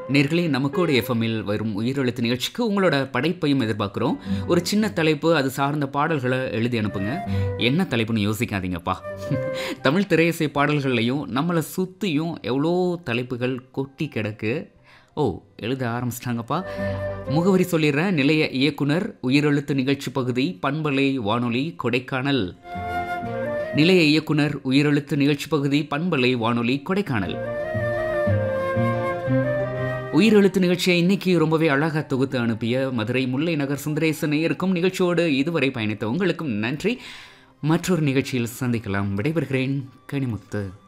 நேர்களே நமக்கோட எஃப்எம்மில் வரும் உயிரெழுத்து நிகழ்ச்சிக்கு உங்களோட படைப்பையும் எதிர்பார்க்குறோம் ஒரு சின்ன தலைப்பு அது சார்ந்த பாடல்களை எழுதி அனுப்புங்க என்ன தலைப்புன்னு யோசிக்காதீங்கப்பா தமிழ் திரையிசை பாடல்கள்லையும் நம்மளை சுற்றியும் எவ்வளோ தலைப்புகள் கொட்டி கிடக்கு ஓ எழுத ஆரம்பிச்சிட்டாங்கப்பா முகவரி சொல்லிடுறேன் நிலைய இயக்குனர் உயிரெழுத்து நிகழ்ச்சி பகுதி பண்பலை வானொலி கொடைக்கானல் நிலைய இயக்குனர் உயிரெழுத்து நிகழ்ச்சி பகுதி பண்பலை வானொலி கொடைக்கானல் உயிரெழுத்து நிகழ்ச்சியை இன்னைக்கு ரொம்பவே அழகாக தொகுத்து அனுப்பிய மதுரை முல்லை நகர் சுந்தரேசன் நேயருக்கும் நிகழ்ச்சியோடு இதுவரை பயணித்த உங்களுக்கும் நன்றி மற்றொரு நிகழ்ச்சியில் சந்திக்கலாம் விடைபெறுகிறேன் கனிமுத்து